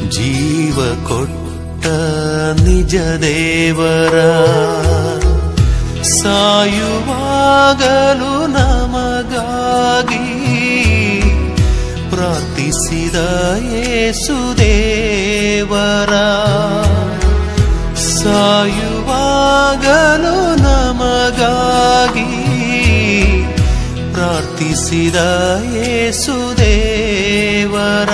ಜೀವ ಕೊಟ್ಟ ನಿಜ ದೇವರ ಸಾಯುವಾಗಲು ನಮಗಾಗಿ ಪ್ರಾರ್ಥಿಸಿದ ಯೇಸುದೇವರ ಸಾಯುವಾಗಲು ನಮಗಾಗಿ ಪ್ರಾರ್ಥಿಸಿದ ಯೇಸುದೇವರ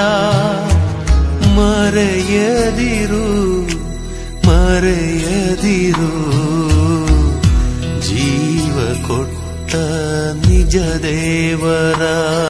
ಮರೆಯದಿರು ಮರೆಯದಿರು ಜೀವ ಕೊಟ್ಟ ನಿಜ ದೇವರ